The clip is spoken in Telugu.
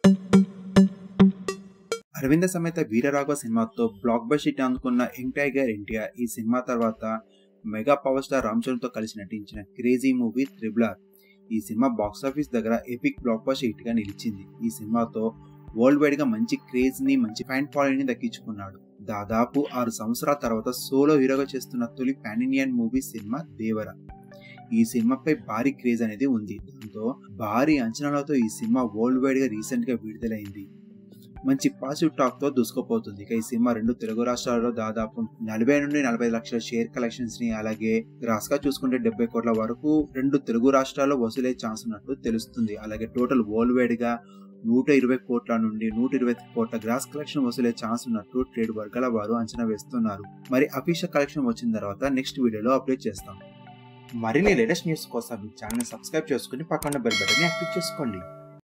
అరవింద సమేత వీరరాఘవ సినిమాతో బ్లాక్ బస్టర్ హిట్ అందుకున్న యంగ్ టైగర్ ఎన్టీఆర్ ఈ సినిమా తర్వాత మెగా పవర్ స్టార్ రామ్ చరణ్తో కలిసి నటించిన క్రేజీ మూవీ త్రిబులర్ ఈ సినిమా బాక్సాఫీస్ దగ్గర ఎపిక్ బ్లాక్ బస్టర్ హిట్ గా నిలిచింది ఈ సినిమాతో వరల్డ్ వైడ్ గా మంచి క్రేజ్ ని మంచి ఫ్యాన్ ఫాలోయింగ్ ని దక్కించుకున్నాడు దాదాపు ఆరు సంవత్సరాల తర్వాత సోలో హీరోగా చేస్తున్న తొలి పాన్ ఇండియన్ మూవీ సినిమా దేవర ఈ సినిమాపై భారీ క్రేజ్ అనేది ఉంది దాంతో భారీ అంచనాలతో ఈ సినిమా వరల్డ్ వైడ్ గా రీసెంట్ గా విడుదలైంది మంచి పాజిటివ్ టాక్ తో దూసుకుపోతుంది ఇక ఈ సినిమా రెండు తెలుగు రాష్ట్రాల్లో దాదాపు నలభై నుండి నలభై లక్షల షేర్ కలెక్షన్స్ ని అలాగే గ్రాస్ గా చూసుకుంటే డెబ్బై కోట్ల వరకు రెండు తెలుగు రాష్ట్రాల్లో వసూలే ఛాన్స్ ఉన్నట్టు తెలుస్తుంది అలాగే టోటల్ వరల్డ్ వైడ్ గా నూట ఇరవై కోట్ల నుండి నూట ఇరవై కోట్ల గ్రాస్ కలెక్షన్ వసూలే ఛాన్స్ ఉన్నట్టు ట్రేడ్ వర్గాల వారు అంచనా వేస్తున్నారు మరి అఫీషియల్ కలెక్షన్ వచ్చిన తర్వాత నెక్స్ట్ వీడియోలో అప్డేట్ చేస్తాం మరిన్ని లేటెస్ట్ న్యూస్ కోసం మీ ఛానల్ సబ్స్క్రైబ్ చేసుకుని పక్కన బెల్ బటన్ యాక్టివ్ చేసుకోండి